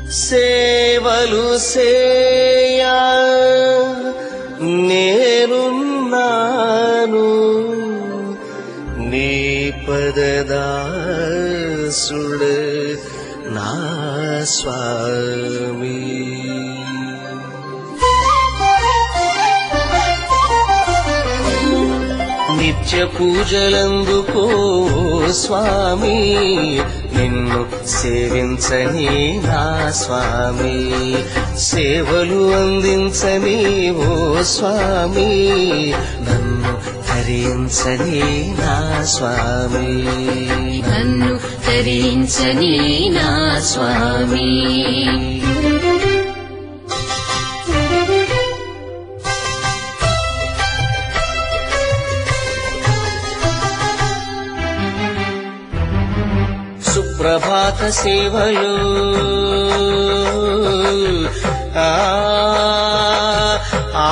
సేవలు సేయా నేనున్నాను నీ పదదాసుడు నా స్వామి నిత్య పూజలందుకో స్వామి నిన్ను సేవించని నా స్వామి సేవలు అందించని ఓ స్వామి నన్ను ధరించని నా స్వామి నన్ను తరించని నా స్వామి సుప్రభాత సేవలు ఆ ఆ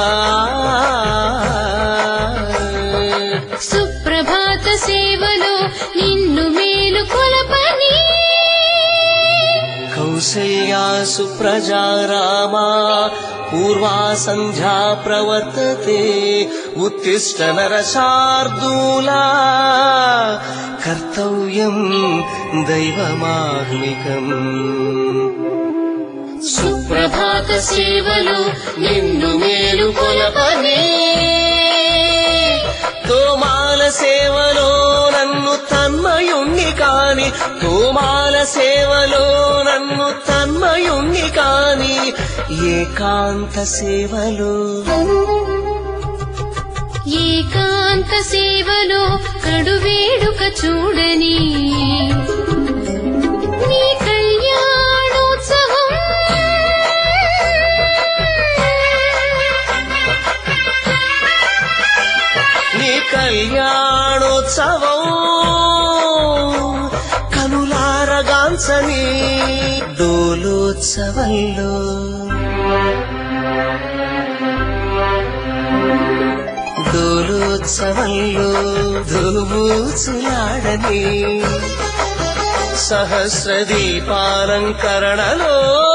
సుప్రభాత సేవలో నిన్ను మేలు కొలపని కౌసల్యా సుప్రజా రామా పూర్వా సంధ్యా ప్రవర్తతే ఉత్తిష్ట నరశార్దూలా కర్తవ్యం దైవమాహ్నికం సుప్రభాత సేవలో నిన్ను మేలు కొలపని తోమాల సేవలో నన్ను తన్మయుణ్ణి కాని తోమాల సేవలో నన్ను తన్మయుణ్ణి కాని ఏకాంత సేవలో ఏకాంత సేవలో కడువేడుక చూడని నీ కళ్యాణోత్సవం నీ కళ్యాణోత్సవం కనులారగాంచని డోలోత్సవంలో డోలోత్సవంలో ధూమూచులాడని సహస్ర దీపాలంకరణలో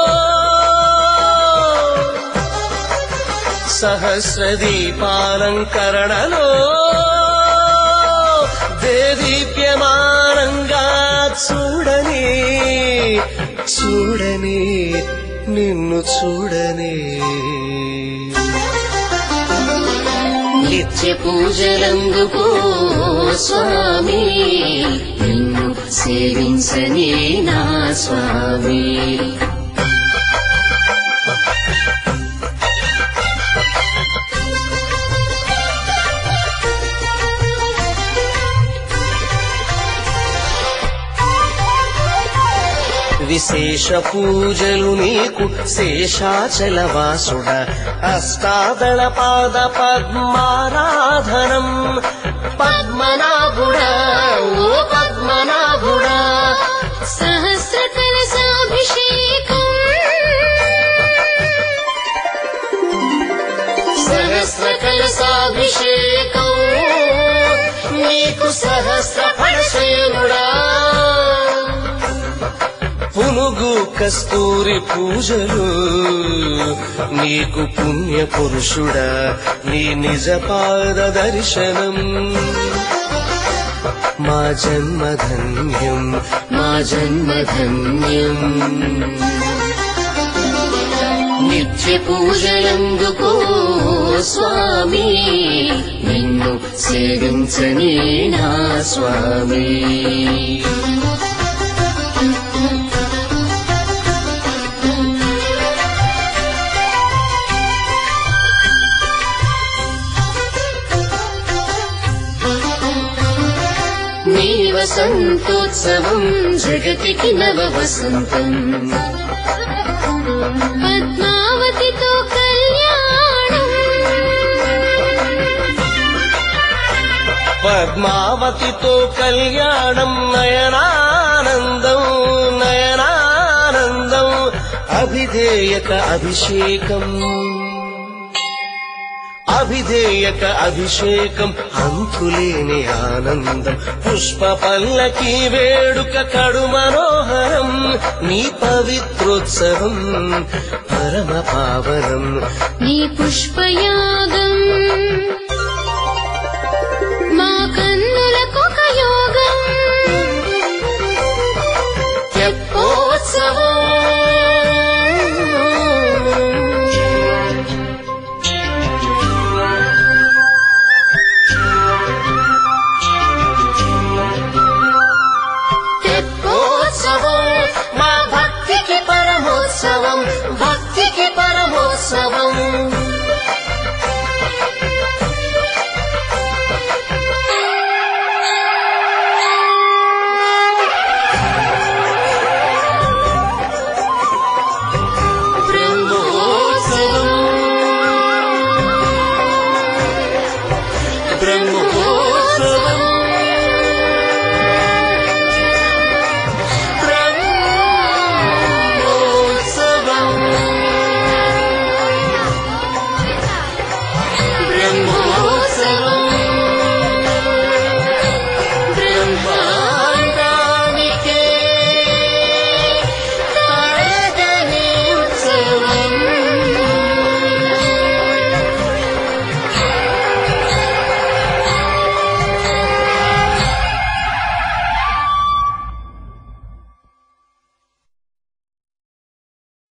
సహస్ర దీపాలంకరణలో దేదీప్యమానంగా చూడని చూడని నిన్ను చూడని నిత్య పూజలందుకో స్వామి నిన్ను సేవించని నా స్వామి విశేష పూజలు నీకు శేషాచలవాసుడ అష్టాదళ పాద పద్మారాధనం పద్మనాభుడ ఓ పద్మనాభుడ సహస్ర కలశాభిషేకం సహస్ర కలసాభిషేకం నీకు సహస్ర ఫలశయనుడా పునుగు కస్తూరి పూజలు నీకు పుణ్య పురుషుడా నీ నిజ పాద దర్శనం మా జన్మధన్యం మా జన్మధన్యం నిత్య పూజలందుకో స్వామి నిన్ను సేవించని నా స్వామి నీ వసంతోత్సవం జగతికి నవ వసంతం పద్మావతితో కళ్యాణం పద్మావతితో కళ్యాణం నయనానందం నయనానందం అభిధేయక అభిషేకం అవిధేయక అభిషేకం అంతులేని ఆనందం పుష్ప పల్లకి వేడుక కడు మనోహరం నీ పవిత్రోత్సవం పరమ పావనం నీ పుష్పయాగం మా కన్నులకొక యోగం తెప్పోత్సవం తెప్పోత్సవం మా భక్తికి పరమోత్సవం భక్తికి పరమోత్సవం